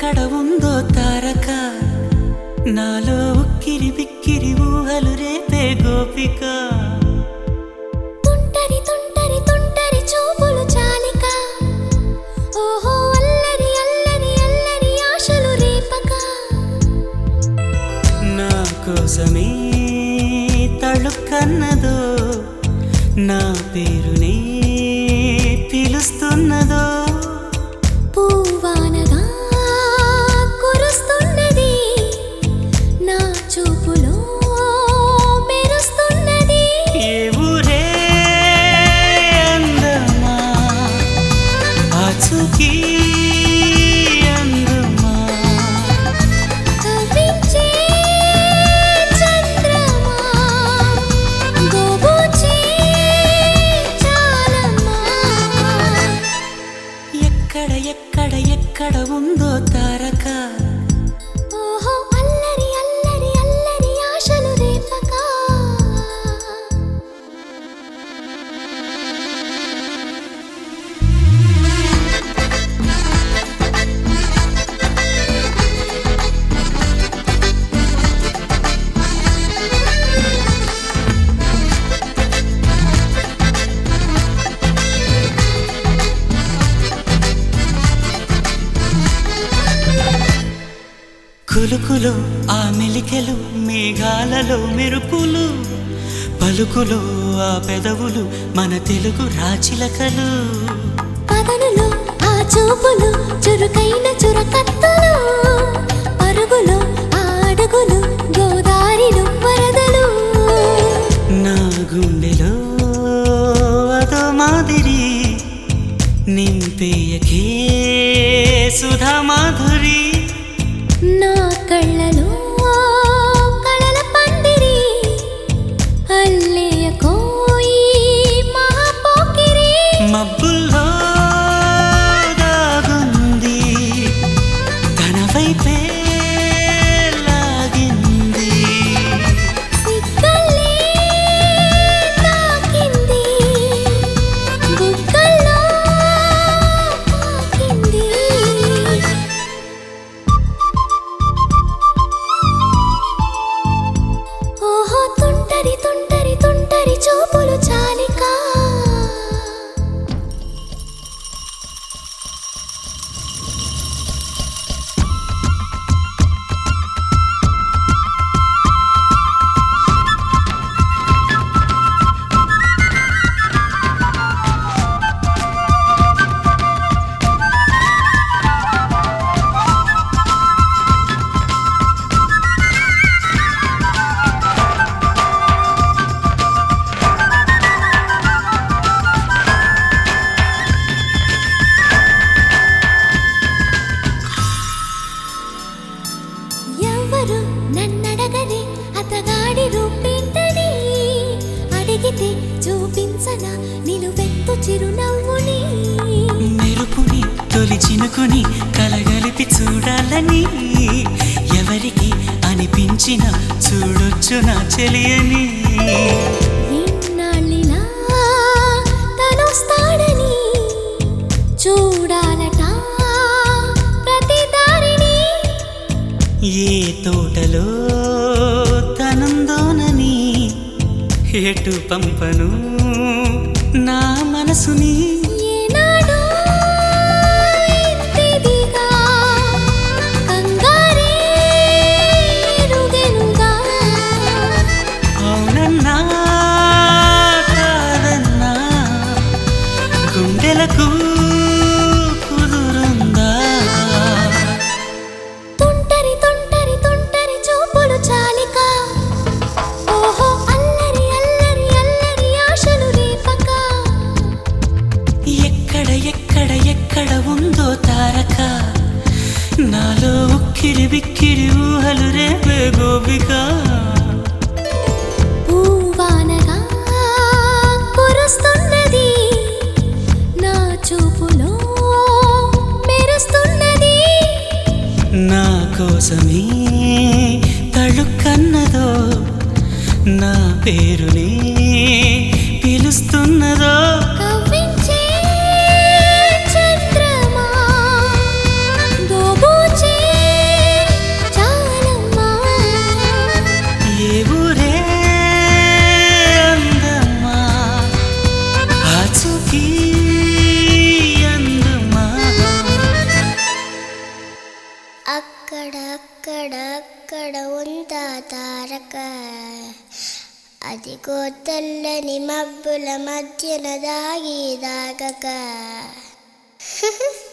ఎక్కడ ఉందో తారక నాలో ఉక్కిరి బిక్కిరి ఊహలు రేపే గోపిక తుంటరి తుంటరి తుంటరి చూపులు చాలిక ఓహో అల్లరి అల్లరి అల్లరి ఆశలు రేపక నా కోసమే తళుక్కన్నదో నా పేరునే పిలుస్తున్నదో పూవానగా కురుస్తున్నది నా చూపులో మెరుస్తున్నది ఏ ఊరే అందమా ఆచూకీ అందమా కవ్వించే చంద్రమా గోబూచే చాలమ్మా ఎక్కడ ఎక్కడ ఎక్కడ ఉందో తారక ఓహో అల్లరి అల్లరి అల్లరి ఆశలు రేపక కులుకులు ఆ మెలికెలు మేఘాలలో మెరుపులు పలుకులు ఆ పెదవులు మన తెలుగు రాచిలకలు పదనులు ఆ చూపులు చురుకైన చురకత్తులు పరుగులు ఆ అడుగులు గోదారిలు వరదలు నా గుండెలో అదో మాదిరి నింపేయకే సుధా మాధురి నా కళ్ళలో కళల పందిరి అల్లేయ కోయి మహాపోకిరి మబ్బుల్లో దాగుంది తన వైపే లాగింది సిగ్గల్లే తాకింది బుగ్గల్లో తాకింది ఓహో తుంటరి తుంటరి తుంటరి చూపులు చాలిక ఎవరు నన్నడగని అతగాడి రూపేంటని అడిగితే చూపించన నిలువెత్తు చిరునవ్వుని మెరుపుని తొలి చినుకుని కలగలిపి చూడాలని ఎవరికి అనిపించిన చూడొచ్చు నా చెలియని ఇన్నాళ్ళిలా తనొస్తాడని చూడాలట ప్రతి దారిని ఏ తోటలో తనందోనని ఎటు పంపను నా మనసుని ఏనాడో ఇంతిదిగా కంగారే ఎరుగెనుగా. అవునన్నా కాదన్నా గుండెలకు కుదురుందా తుంటరి తుంటరి తుంటరి చూపులు చాలిక ఓహో అల్లరి అల్లరి అల్లరి ఆశలు రేపక ఎక్కడ ఎక్కడ ఎక్కడ ఉందో తారక నాలో ఉక్కిరి బిక్కిరి ఊహలు రేపే గోపిక పూవానగా కురుస్తున్నది నా చూపులో మెరుస్తున్నది నా కోసమే తళుక్కన్నదో నా పేరునే పిలుస్తున్నదో కవ్వించే చంద్రమా దోబూచే అదిగో తెల్లని మబ్బుల మధ్యన దాగి దాగక